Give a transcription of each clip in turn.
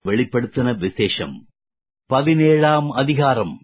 வெளிப்படுத்தின விசேஷம் பதினேழாம் அதிகாரம்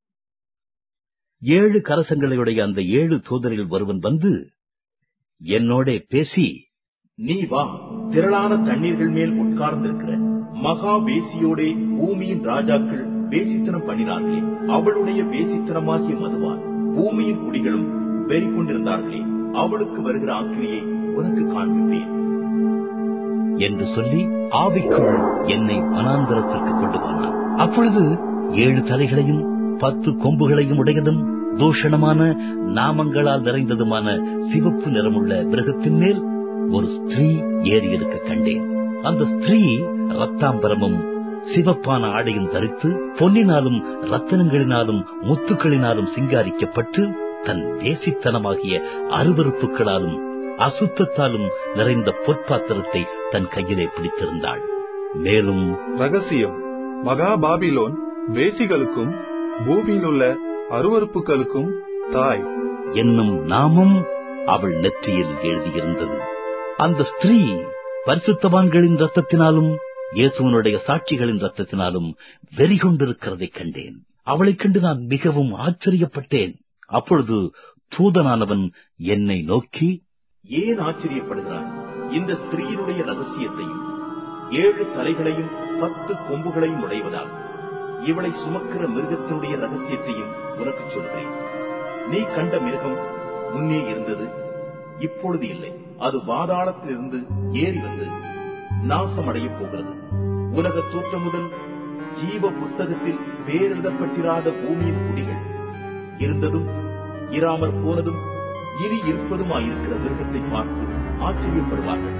ஏழு கரசங்களையுடைய அந்த ஏழு தூதரில் ஒருவன் வந்து என்னோடே பேசி நீ வா திரளான தண்ணீர்கள் மேல் உட்கார்ந்திருக்கிற மகா வேசியோடே பூமியின் ராஜாக்கள் வேசித்தனம் பண்ணினார்களே அவளுடைய வேசித்தனமாகிய மதுவால் பூமியின் குடிகளும் வெறி கொண்டிருந்தார்களே அவளுக்கு வருகிற ஆக்கிரியை உனக்கு காண்பிப்பேன் என்று சொல்லி ஆவிக்குள் என்னை வனாந்தரத்திற்கு கொண்டு போனான் அப்பொழுது ஏழு தலைகளையும் பத்து கொம்புகளையும் உடையதும் தூஷணமான நாமங்களால் நிறைந்ததுமான சிவப்பு நிறமுள்ள மிருகத்தின் மேல் ஒரு ஸ்திரீ ஏறியிருக்க கண்டேன் அந்த ஸ்திரீ ரத்தாம்பரமும் சிவப்பான ஆடையும் தரித்து பொன்னினாலும் ரத்தனங்களினாலும் முத்துக்களினாலும் சிங்காரிக்கப்பட்டு தன் தேசித்தனமாகிய அருவறுப்புகளாலும் அசுத்தத்தாலும் நிறைந்த பொற்பாத்திரத்தை தன் கையிலே பிடித்திருந்தாள் மேலும் ரகசியம் மகா பாபிலோன் வேசிகளுக்கும் பூமியிலுள்ள அருவறுப்புகளுக்கும் தாய் என்னும் நாமம் அவள் நெற்றியில் எழுதியிருந்தது அந்த ஸ்திரீ பரிசுத்தவான்களின் ரத்தத்தினாலும் இயேசுவனுடைய சாட்சிகளின் ரத்தத்தினாலும் வெறி கொண்டிருக்கிறதைக் கண்டேன் அவளைக் கண்டு நான் மிகவும் ஆச்சரியப்பட்டேன் அப்பொழுது தூதனானவன் என்னை நோக்கி ஏன் ஆச்சரியப்படுகிறார் இந்த ஸ்திரீயினுடைய ரகசியத்தையும் ஏழு தலைகளையும் பத்து கொம்புகளையும் உடையவதால் இவளை சுமக்கிற மிருகத்தினுடைய ரகசியத்தையும் உனக்கு சொல்கிறேன் நீ கண்ட மிருகம் முன்னே இருந்தது இப்பொழுது இல்லை அது பாதாளத்திலிருந்து ஏறி வந்து நாசமடைய போகிறது உலக தோற்றம் முதல் ஜீவ புஸ்தகத்தில் பேரெழுதப்பட்டிராத பூமியின் குடிகள் இருந்ததும் இராமற் போனதும் இனி இருப்பதுமாயிருக்கிற மிருகத்தை பார்த்து ஆச்சரியப்படுவார்கள்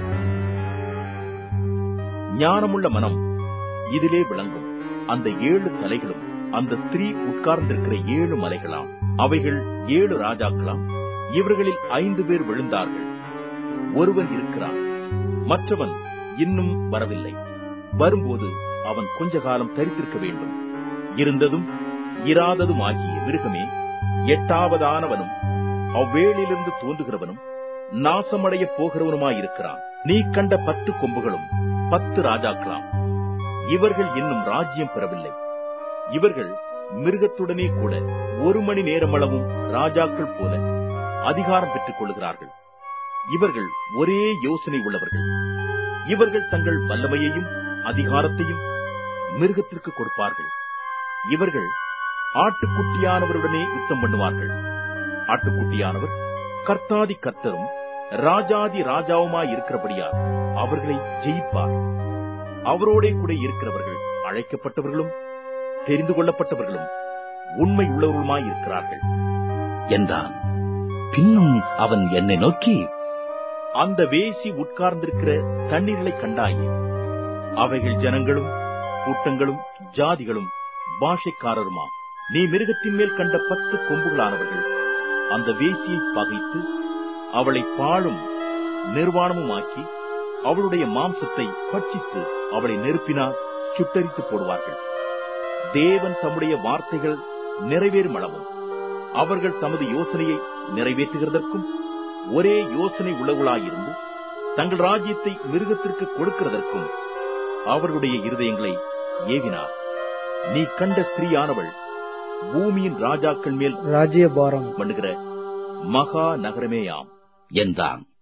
ஞானமுள்ள மனம் இதிலே விளங்கும் அந்த ஏழு தலைகளும் அந்த ஸ்திரீ உட்கார்ந்திருக்கிற ஏழு மலைகளாம் அவைகள் ஏழு ராஜாக்களாம் இவர்களில் ஐந்து பேர் விழுந்தார்கள் ஒருவன் இருக்கிறான் மற்றவன் இன்னும் வரவில்லை வரும்போது அவன் கொஞ்ச காலம் தரித்திருக்க வேண்டும் இருந்ததும் இராததும் ஆகிய மிருகமே எட்டாவதானவனும் அவ்வேளிலிருந்து தோன்றுகிறவனும் நாசமடைய போகிறவனுமாயிருக்கிறான் நீ கண்ட பத்து கொம்புகளும் பத்து ராஜாக்களாம் இவர்கள் இன்னும் ராஜ்யம் பெறவில்லை இவர்கள் மிருகத்துடனே கூட ஒரு மணி நேரமளவும் ராஜாக்கள் போல அதிகாரம் பெற்றுக் கொள்கிறார்கள் இவர்கள் ஒரே யோசனை உள்ளவர்கள் இவர்கள் தங்கள் வல்லமையையும் அதிகாரத்தையும் மிருகத்திற்கு கொடுப்பார்கள் இவர்கள் ஆட்டுக்குட்டியானவருடனே யுத்தம் பண்ணுவார்கள் ஆட்டுக்குட்டியானவர் கர்த்தாதி கர்த்தரும் ராஜாதி ராஜாவுமாய் இருக்கிறபடியால் அவர்களை ஜெயிப்பார் அவரோடே கூட இருக்கிறவர்கள் அழைக்கப்பட்டவர்களும் தெரிந்து கொள்ளப்பட்டவர்களும் உண்மை உள்ளவர்களுமாய் இருக்கிறார்கள் என்றான் பின்னும் அவன் என்னை நோக்கி அந்த வேசி உட்கார்ந்திருக்கிற தண்ணீர்களை கண்டாயே அவைகள் ஜனங்களும் கூட்டங்களும் ஜாதிகளும் பாஷைக்காரருமா நீ மிருகத்தின் மேல் கண்ட பத்து கொம்புகளானவர்கள் அந்த வேசியை பகைத்து அவளை பாழும் நிர்வாணமுமாக்கி அவளுடைய மாம்சத்தை பட்சித்து அவளை நெருப்பினால் சுட்டரித்து போடுவார்கள் தேவன் தம்முடைய வார்த்தைகள் நிறைவேறும் அளவும் அவர்கள் தமது யோசனையை நிறைவேற்றுகிறதற்கும் ஒரே யோசனை உள்ளவர்களாயிருந்து தங்கள் ராஜ்யத்தை மிருகத்திற்கு கொடுக்கிறதற்கும் அவர்களுடைய இருதயங்களை ஏவினார் நீ கண்ட ஸ்திரீயானவள் பூமியின் ராஜாக்கள் மேல் ராஜ்யபாரம் பண்ணுகிற மகா நகரமேயாம் என்றான்